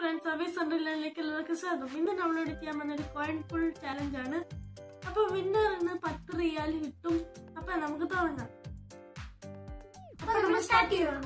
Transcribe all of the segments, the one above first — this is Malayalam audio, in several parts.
ഫ്രണ്ട്സ് അബീസ് അണ്ടർലൈനിലേക്ക് എല്ലാവർക്കും സ്വാഗതം ഇന്ന് നമ്മളോട് ചെയ്യാൻ വന്ന ഒരു കോയിൻ ഫുൾ ചാലഞ്ച് ആണ് അപ്പൊ വിന്നറിന് പത്ത് റിയാൽ കിട്ടും അപ്പൊ നമുക്ക് തുടങ്ങാം അപ്പൊ നമ്മൾ സ്റ്റാർട്ട് ചെയ്യണം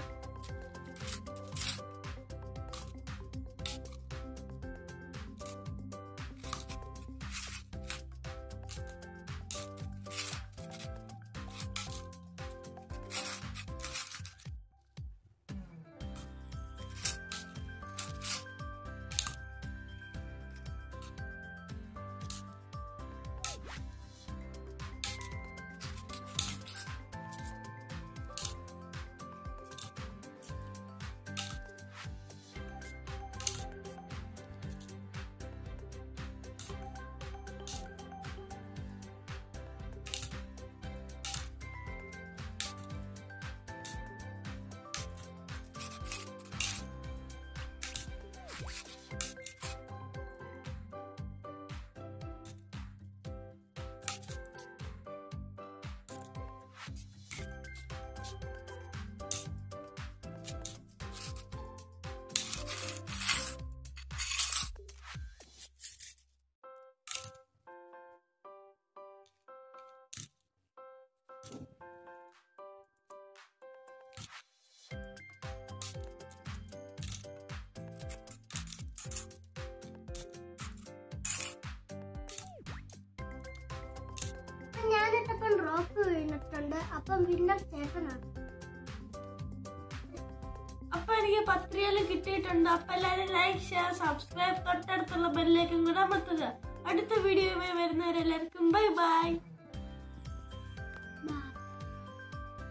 ഞാനിട്ടപ്പം ഡ്രോപ്പ് വീണിട്ടുണ്ട് അപ്പം വിന്നർ ചേട്ടനാണ് അപ്പൊ എനിക്ക് പത്ത് റിയാൽ കിട്ടിയിട്ടുണ്ട് അപ്പൊ എല്ലാവരും ലൈക്ക് ഷെയർ സബ്സ്ക്രൈബ് തൊട്ടടുത്തുള്ള ബെല്ലിലേക്കും കൂടെ അമർത്തുക അടുത്ത വീഡിയോയുമായി വരുന്നവരെല്ലാവർക്കും ബൈ ബൈ